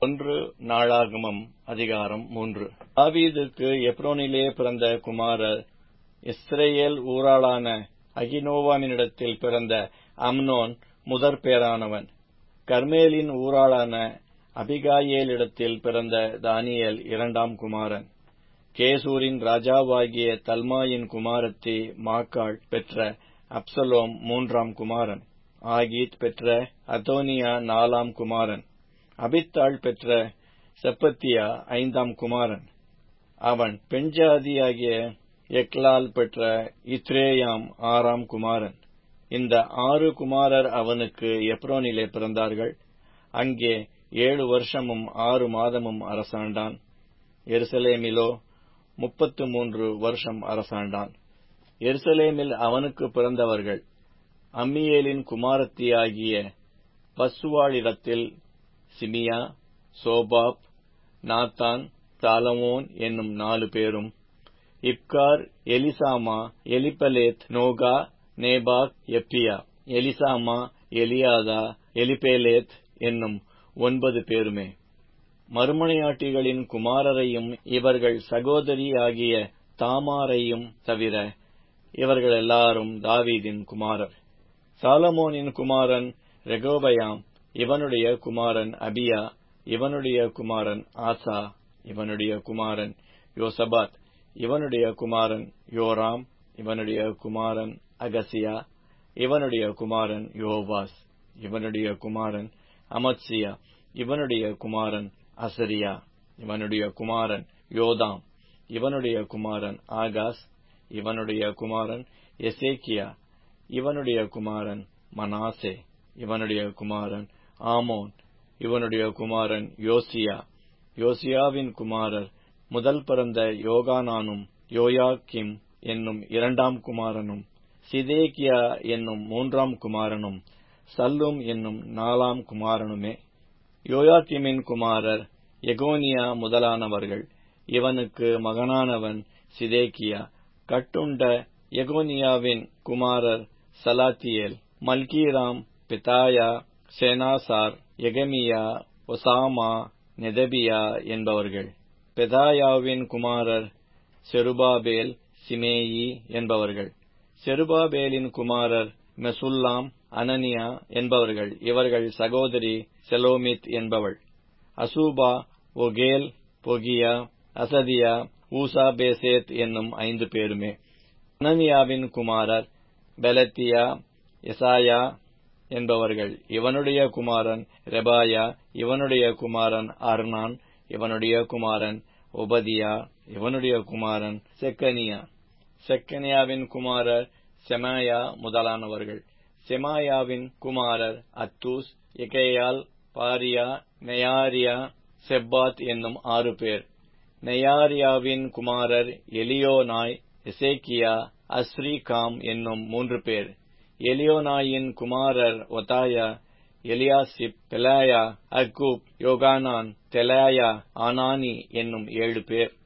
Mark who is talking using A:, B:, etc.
A: ஒன்று நாளாகமம் அதிகாரம் மூன்று தாவீதுக்கு எப்ரோனிலே பிறந்த குமாரர் இஸ்ரேல் ஊராளான அகினோவாமினிடத்தில் பிறந்த அம்னோன் முதற் பேரானவன் கர்மேலின் ஊராளான அபிகாயேலிடத்தில் பிறந்த தானியேல் இரண்டாம் குமாரன் கேசூரின் ராஜாவாகிய தல்மாயின் குமாரத்தி மாக்காள் பெற்ற அப்சலோம் மூன்றாம் குமாரன் ஆகீத் பெற்ற அதோனியா நாலாம் குமாரன் அபித்தாள் பெற்ற செப்பத்தியா ஐந்தாம் குமாரன் அவன் பெண்ஜாதியாகிய எக்லால் பெற்ற இத்ரேயாம் ஆறாம் குமாரன் இந்த ஆறு குமாரர் அவனுக்கு எப்ரோனிலே பிறந்தார்கள் அங்கே ஏழு வருஷமும் ஆறு மாதமும் அரசாண்டான் எருசலேமிலோ முப்பத்து மூன்று வருஷம் அரசாண்டான் எருசலேமில் அவனுக்கு பிறந்தவர்கள் அம்மியேலின் குமாரத்தியாகிய பஸ்வாளிடத்தில் சிமியா சோபாப் நாத்தான் சாலமோன் என்னும் நாலு பேரும் இப்கார் எலிசாமா எலிபலேத் நோகா நேபாக் எப்பியா எலிசாமா எலியாதா எலிபேலேத் என்னும் ஒன்பது பேருமே மறுமனையாட்டிகளின் குமாரரையும் இவர்கள் சகோதரி ஆகிய தாமாரையும் தவிர இவர்கள் எல்லாரும் தாவீதின் குமாரர் சாலமோனின் குமாரன் ரெகோபயாம் இவனுடைய குமாரன் அபியா இவனுடைய குமாரன் ஆசா இவனுடைய குமாரன் யோசபாத் இவனுடைய குமாரன் யோராம் இவனுடைய குமாரன் அகசியா இவனுடைய குமாரன் யோவாஸ் இவனுடைய குமாரன் அமத்சியா இவனுடைய குமாரன் அசரியா இவனுடைய குமாரன் யோதாம் இவனுடைய குமாரன் ஆகாஸ் இவனுடைய குமாரன் எசேக்கியா இவனுடைய குமாரன் மனாசே இவனுடைய குமாரன் ஆமோன் இவனுடைய குமாரன் யோசியா யோசியாவின் குமாரர் முதல் பிறந்த யோகானானும் யோயாக்கிம் என்னும் இரண்டாம் குமாரனும் சிதேக்கியா என்னும் மூன்றாம் குமாரனும் சல்லும் என்னும் நாலாம் குமாரனுமே யோயாக்கிமின் குமாரர் எகோனியா முதலானவர்கள் இவனுக்கு மகனானவன் சிதேக்கியா கட்டுண்ட எகோனியாவின் குமாரர் சலாத்தியேல் மல்கீராம் பிதாயா சேனாசார் எகமியா ஒசாமா நெதபியா என்பவர்கள் பெதாயாவின் குமாரர் செருபாபேல் சிமேயி என்பவர்கள் செருபாபேலின் குமாரர் மெசுல்லாம் அனனியா என்பவர்கள் இவர்கள் சகோதரி செலோமித் என்பவள் அசூபா ஒகேல் பொகியா அசதியா ஊசா பேசேத் என்னும் ஐந்து பேருமே அனனியாவின் குமாரர் பெலத்தியா எசாயா என்பவர்கள் இவனுடைய குமாரன் ரெபாயா இவனுடைய குமாரன் அர்னான் இவனுடைய குமாரன் ஒபதியா இவனுடைய குமாரன் செக்கனியா செக்கனியாவின் குமாரர் செமாயா முதலானவர்கள் செமாயாவின் குமாரர் அத்தூஸ் எகேயால் பாரியா நெயாரியா செப்பாத் என்னும் ஆறு பேர் நெயாரியாவின் குமாரர் எலியோனாய் எசேக்கியா அஸ்ரீகாம் என்னும் மூன்று பேர் எலியோனாயின் குமாரர் ஒதாயா எலியாசிப் பெலாயா அக்கூப் யோகானான் தெலாயா ஆனானி என்னும் ஏழு பேர்